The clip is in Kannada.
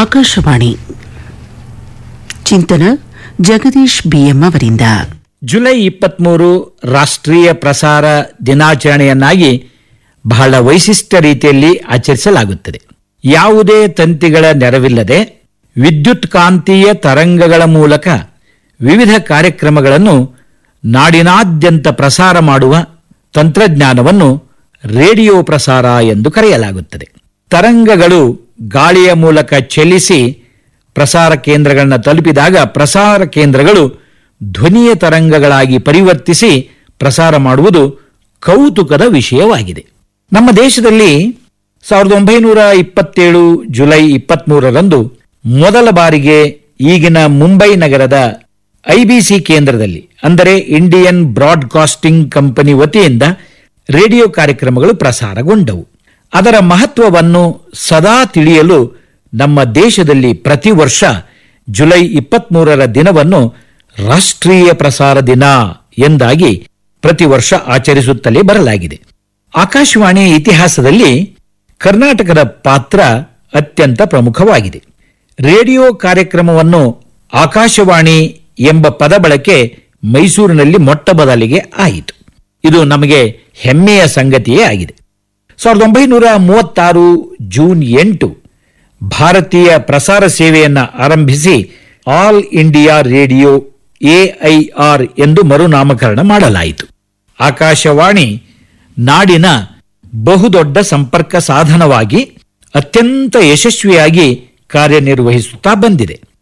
ಆಕಾಶವಾಣಿ ಚಿಂತನ ಜಗದೀಶ್ ಬಿಎಂ ಅವರಿಂದ ಜುಲೈ ಇಪ್ಪತ್ಮೂರು ರಾಷ್ಟ್ರೀಯ ಪ್ರಸಾರ ದಿನಾಚರಣೆಯನ್ನಾಗಿ ಬಹಳ ವೈಶಿಷ್ಟ್ಯ ರೀತಿಯಲ್ಲಿ ಆಚರಿಸಲಾಗುತ್ತದೆ ಯಾವುದೇ ತಂತಿಗಳ ನೆರವಿಲ್ಲದೆ ವಿದ್ಯುತ್ ಕಾಂತೀಯ ತರಂಗಗಳ ಮೂಲಕ ವಿವಿಧ ಕಾರ್ಯಕ್ರಮಗಳನ್ನು ನಾಡಿನಾದ್ಯಂತ ಪ್ರಸಾರ ಮಾಡುವ ತಂತ್ರಜ್ಞಾನವನ್ನು ರೇಡಿಯೋ ಪ್ರಸಾರ ಎಂದು ಕರೆಯಲಾಗುತ್ತದೆ ತರಂಗಗಳು ಗಾಳಿಯ ಮೂಲಕ ಚಲಿಸಿ ಪ್ರಸಾರ ಕೇಂದ್ರಗಳನ್ನು ತಲುಪಿದಾಗ ಪ್ರಸಾರ ಕೇಂದ್ರಗಳು ಧ್ವನಿಯ ತರಂಗಗಳಾಗಿ ಪರಿವರ್ತಿಸಿ ಪ್ರಸಾರ ಮಾಡುವುದು ಕೌತುಕದ ವಿಷಯವಾಗಿದೆ ನಮ್ಮ ದೇಶದಲ್ಲಿ ಸಾವಿರದ ಒಂಬೈನೂರ ಇಪ್ಪತ್ತೇಳು ಜುಲೈ ಇಪ್ಪತ್ಮೂರರಂದು ಮೊದಲ ಬಾರಿಗೆ ಈಗಿನ ಮುಂಬೈ ನಗರದ ಐಬಿಸಿ ಕೇಂದ್ರದಲ್ಲಿ ಅಂದರೆ ಇಂಡಿಯನ್ ಬ್ರಾಡ್ಕಾಸ್ಟಿಂಗ್ ಕಂಪನಿ ವತಿಯಿಂದ ರೇಡಿಯೋ ಕಾರ್ಯಕ್ರಮಗಳು ಪ್ರಸಾರಗೊಂಡವು ಅದರ ಮಹತ್ವವನ್ನು ಸದಾ ತಿಳಿಯಲು ನಮ್ಮ ದೇಶದಲ್ಲಿ ಪ್ರತಿ ವರ್ಷ ಜುಲೈ ಇಪ್ಪತ್ಮೂರರ ದಿನವನ್ನು ರಾಷ್ಟ್ರೀಯ ಪ್ರಸಾರ ದಿನ ಎಂದಾಗಿ ಪ್ರತಿ ವರ್ಷ ಆಚರಿಸುತ್ತಲೇ ಬರಲಾಗಿದೆ ಆಕಾಶವಾಣಿಯ ಇತಿಹಾಸದಲ್ಲಿ ಕರ್ನಾಟಕದ ಪಾತ್ರ ಅತ್ಯಂತ ಪ್ರಮುಖವಾಗಿದೆ ರೇಡಿಯೋ ಕಾರ್ಯಕ್ರಮವನ್ನು ಆಕಾಶವಾಣಿ ಎಂಬ ಪದ ಬಳಕೆ ಮೈಸೂರಿನಲ್ಲಿ ಮೊಟ್ಟ ಮೊದಲಿಗೆ ಆಯಿತು ಇದು ನಮಗೆ ಹೆಮ್ಮೆಯ ಸಂಗತಿಯೇ ಆಗಿದೆ ಸಾವಿರದ ಒಂಬೈನೂರ ಮೂವತ್ತಾರು ಜೂನ್ ಎಂಟು ಭಾರತೀಯ ಪ್ರಸಾರ ಸೇವೆಯನ್ನು ಆರಂಭಿಸಿ ಆಲ್ ಇಂಡಿಯಾ ರೇಡಿಯೋ ಎಐಆರ್ ಎಂದು ಮರುನಾಮಕರಣ ಮಾಡಲಾಯಿತು ಆಕಾಶವಾಣಿ ನಾಡಿನ ಬಹುದೊಡ್ಡ ಸಂಪರ್ಕ ಸಾಧನವಾಗಿ ಅತ್ಯಂತ ಯಶಸ್ವಿಯಾಗಿ ಕಾರ್ಯನಿರ್ವಹಿಸುತ್ತಾ ಬಂದಿದೆ